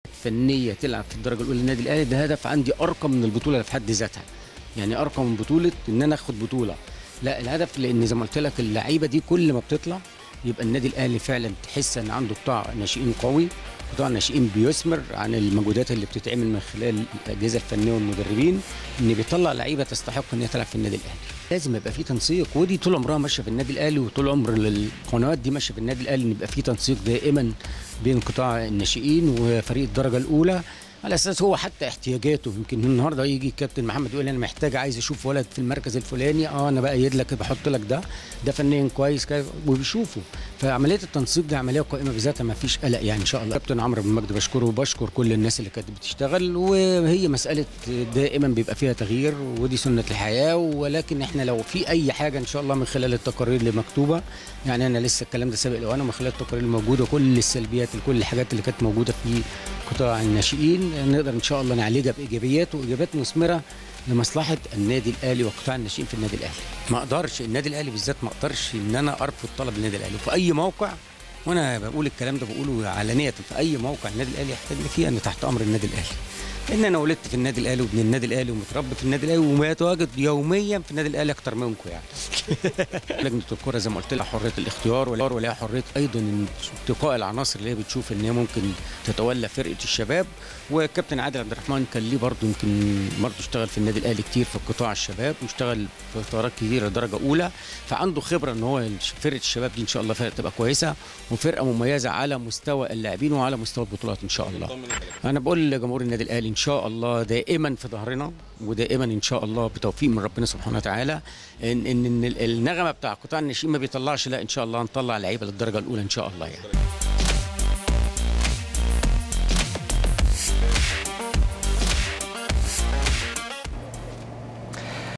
فنيه تلعب في الدرجه الاولى للنادي الاهلي ده هدف عندي ارقى من البطوله في حد ذاتها يعني ارقى من بطوله ان انا اخد بطوله لا الهدف لان زي ما قلت لك اللعيبه دي كل ما بتطلع يبقى النادي الاهلي فعلا تحس ان عنده قطاع ناشئين قوي قطاع ناشئين بيثمر عن المجهودات اللي بتتعمل من خلال الاجهزه الفنيه والمدربين ان بيطلع لعيبه تستحق ان هي تلعب في النادي الاهلي لازم يبقى في تنسيق ودي طول عمرها ماشيه في النادي الاهلي وطول عمر القنوات دي ماشيه في النادي الاهلي ان يبقى في تنسيق دائما بين قطاع الناشئين وفريق الدرجه الاولى على اساس هو حتى احتياجاته يمكن النهارده يجي الكابتن محمد يقول لي انا محتاج عايز اشوف ولد في المركز الفلاني اه انا بايد لك بحط لك ده ده فنيا كويس كده وبيشوفوا فعمليه التنسيق دي عمليه قائمه بذاتها ما فيش قلق يعني ان شاء الله كابتن عمرو بن مجدي بشكره وبشكر كل الناس اللي كانت بتشتغل وهي مساله دائما بيبقى فيها تغيير ودي سنه الحياه ولكن احنا لو في اي حاجه ان شاء الله من خلال التقارير اللي مكتوبه يعني انا لسه الكلام ده سابق لو انا من خلال التقارير الموجوده كل السلبيات كل الحاجات اللي كانت موجوده في قطاع الناشئين نقدر ان شاء الله نعالجها بايجابيات وايجابيات مثمره لمصلحه النادي الاهلي وقطاع الناشئين في النادي الاهلي ما اقدرش النادي الاهلي بالذات ما اقدرش ان انا ارفض طلب النادي الاهلي في اي موقع وانا بقول الكلام ده بقوله علانيه في اي موقع النادي الاهلي يحتاجني فيه انا تحت امر النادي الاهلي لان انا ولدت في النادي الاهلي وابن النادي الاهلي ومتربي في النادي الاهلي ومتواجد يوميا في النادي الاهلي اكتر منكم يعني لجنه الكره زي ما قلت لها حريه الاختيار ولها حريه ايضا انتقاء العناصر اللي هي بتشوف ان هي ممكن تتولى فرقه الشباب والكابتن عادل عبد الرحمن كان ليه برضه يمكن برضه اشتغل في النادي الاهلي كتير في قطاع الشباب واشتغل في فترات كتيره درجه اولى فعنده خبره ان هو فرقه الشباب دي ان شاء الله فرقه تبقى كويسه وفرقه مميزه على مستوى اللاعبين وعلى مستوى البطولات ان شاء الله انا بقول لجمهور النادي الاهلي ان شاء الله دائما في ظهرنا ودائما ان شاء الله بتوفيق من ربنا سبحانه وتعالى ان ان, إن النغمه بتاع قطاع الناشئين ما بيطلعش لا ان شاء الله نطلع لعيبه للدرجه الاولى ان شاء الله يعني